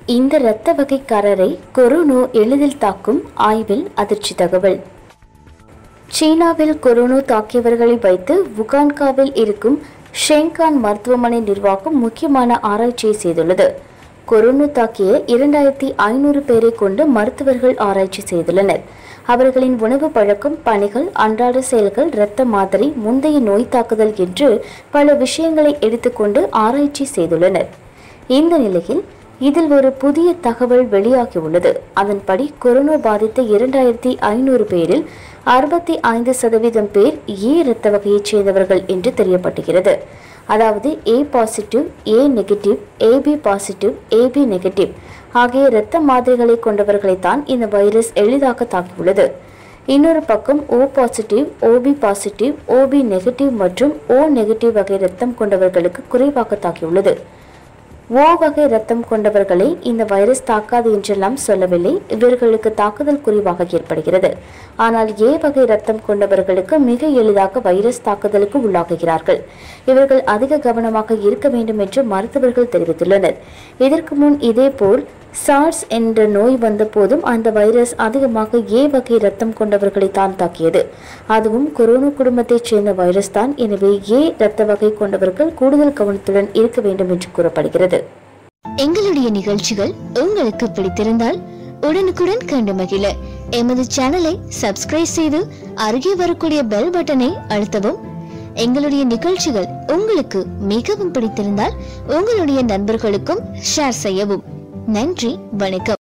இந்த இரத்த வகைக்காரரை கொரோனா எளிதில் தாக்கும் ஆய்வில் அதிர்ச்சி தகவல் சீனாவில் கொரோனா தாக்கியவர்களை வைத்து வுகான்காவில் இருக்கும் ஷெங்கான் மருத்துவமனை நிர்வாகம் முக்கியமான ஆராய்ச்சியை செய்துள்ளது கொரோனா தாக்கிய இரண்டாயிரத்தி ஐநூறு பேரை கொண்டு மருத்துவர்கள் ஆராய்ச்சி செய்துள்ளனர் அவர்களின் உணவு பழக்கம் பணிகள் அன்றாட செயல்கள் இரத்த மாதிரி முந்தைய நோய் தாக்குதல் என்று பல விஷயங்களை எடுத்துக்கொண்டு ஆராய்ச்சி செய்துள்ளனர் இந்த நிலையில் இதில் ஒரு புதிய தகவல் வெளியாகியுள்ளது அதன்படி கொரோனா பாதித்த இரண்டாயிரத்தி ஐநூறு பேரில் அறுபத்தி ஐந்து சதவீதம் பேர் ஏ இரத்த வகையைச் சேர்ந்தவர்கள் என்று தெரியப்பட்டுகிறது அதாவது A positive A negative AB positive AB negative ஆகிய இரத்த மாதிரிகளை கொண்டவர்களைத்தான் இந்த வைரஸ் எளிதாக தாக்கியுள்ளது இன்னொரு பக்கம் O positive OB positive OB negative மற்றும் ஓ நெகட்டிவ் வகை இரத்தம் கொண்டவர்களுக்கு குறைவாக தாக்கியுள்ளது ஓ வகை ரத்தம் கொண்டவர்களை இந்த வைரஸ் தாக்காது என்றெல்லாம் சொல்லவில்லை இவர்களுக்கு தாக்குதல் குறைவாக ஏற்படுகிறது ஆனால் ஏ வகை ரத்தம் கொண்டவர்களுக்கு மிக எளிதாக வைரஸ் தாக்குதலுக்கு உள்ளாகுகிறார்கள் இவர்கள் அதிக கவனமாக இருக்க வேண்டும் என்று மருத்துவர்கள் தெரிவித்துள்ளனர் இதற்கு முன் இதேபோல் சார்ஸ் என்ற நோய் வந்த போதும் அந்த வைரஸ் அதிகமாக ஏ வகை ரத்தம் கொண்டவர்களை தான் தாக்கியது அதுவும் கொரோனா குடும்பத்தைச் சேர்ந்த வைரஸ் தான் எனவே ஏ இரத்த வகை கொண்டவர்கள் கூடுதல் கவனத்துடன் இருக்க வேண்டும் என்று கூறப்படுகிறது எங்களுடைய நிகழ்ச்சிகள் உங்களுக்கு பிடித்திருந்தால் உடனுக்குடன் கண்டு மகிழ எமது சேனலை சப்ஸ்கிரைப் செய்து அருகே வரக்கூடிய பெல் பட்டனை அழுத்தவும் எங்களுடைய நிகழ்ச்சிகள் உங்களுக்கு மிகவும் பிடித்திருந்தால் உங்களுடைய நண்பர்களுக்கும் ஷேர் செய்யவும் நன்றி வணக்கம்